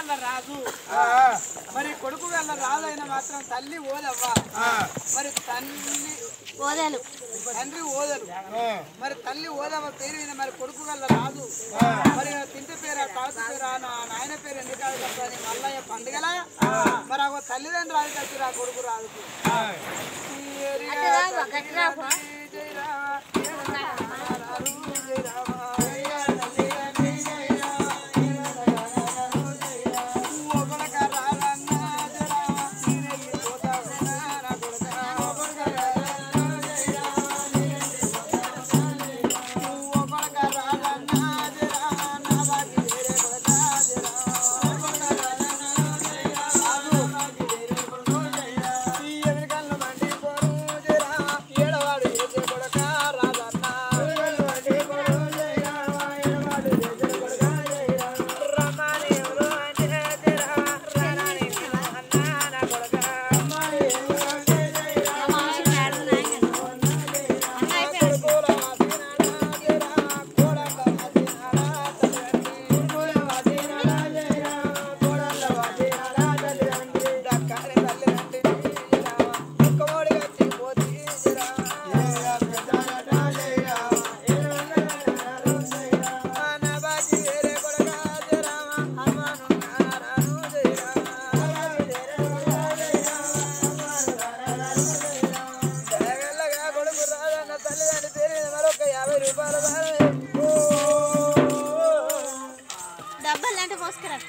గల్ల రాజు మరి కొడుకు గల్ల రాజు అయిన మాత్రం తల్లి ఓదవ్వ మరి తల్లి ఓదలు తండ్రి ఓదలు మరి తల్లి ఓదవ పేరు మీద మరి కొడుకు గల్ల రాజు మరి తింటి పేరు తాత పేరు నా నాయన పేరు ఎన్ని కాదు చెప్పని మల్లయ్య పండుగల మరి ఆ తల్లిదండ్రులు రాజు కట్టిరు ఆ కొడుకు రాజుకు డబ్బులు అంటే మోసుకురక్క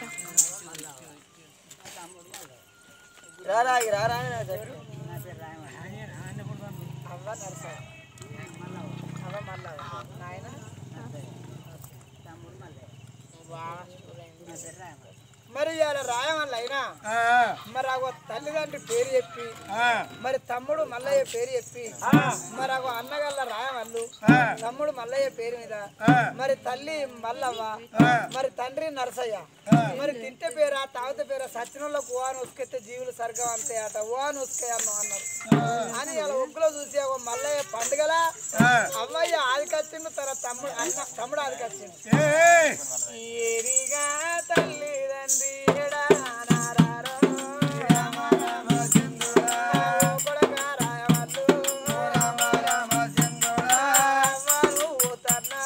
మరి ఇలా రాయమల్ల అయినా మరి ఆ తల్లిదండ్రి పేరు చెప్పి మరి తమ్ముడు మల్లయ్య పేరు చెప్పి మరి ఆ అన్నగల్ల రాయమల్లు తమ్ముడు మల్లయ్య పేరు మీద మరి తల్లి మల్లవ్వ మరి తండ్రి నరసయ్య మరి తింటే పేరా తాగుత పేరా సచ్చినోళ్ళకు ఓన్ ఉసుకెత్తే జీవులు సరిగా అంతే అట ఓన్ ఉసుకే అన్నాం అన్నారు అని ఇలా ఒగ్గులో చూసి ఒక మల్లయ్య పండుగల అవ్వయ్య ఆదికొచ్చిండు తన తమ్ముడు అన్న తమ్ముడు ఆదికొచ్చిండు ఏరిగా తల్లిదండ్రి ఎడానారారో, ఓ కొడకా రాయవల్లు, అవ్వను ఊతన్నా,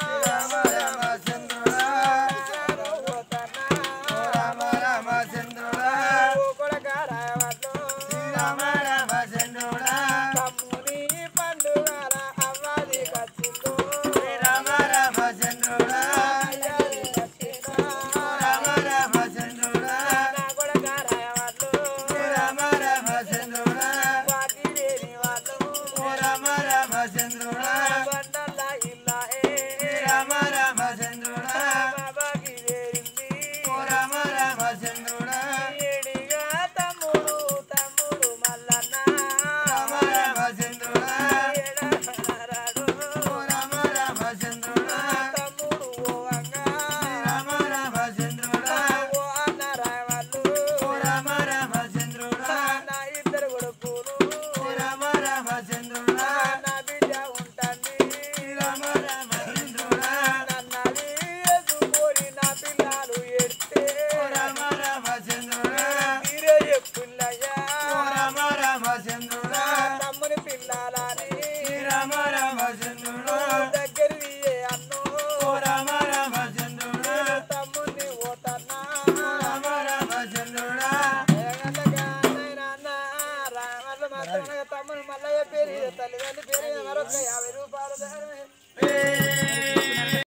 అవ్వను ఊతన్నా, ఓ కొడకా రాయవల్లు, తమ్ముని పండుగల అవ్వది కచ్చిందో, అయ్యది కచ్చిందా, నా కొడకా రాయవల్లు, వాటి లేని వాళ్ళు, బండల ఇల్లా ఏ, బాబాకి చేరింది. ఏడిగా తమ్ముడు తమ్ముడు మల్లన్న ఏడనరాడు. తమ్ముడు ఓవంగా ఓ అన్న రాయవాళ్ళు నా ఇద్దరు కొడుకులు నా బిడ్డ ఉంటుంది నన్నది ఎదుకోరి నా పిల్లలు ఎడితే మీరే చెప్పులయ్యా నా తమ్ముని పిల్లలని దగ్గరికి అన్నో తమ్ముని ఓతన్నా తమ్ముడు మల్లయ్య పేరు తల్లిదండ్రి పేరు మరొక యాభై రూపాయలు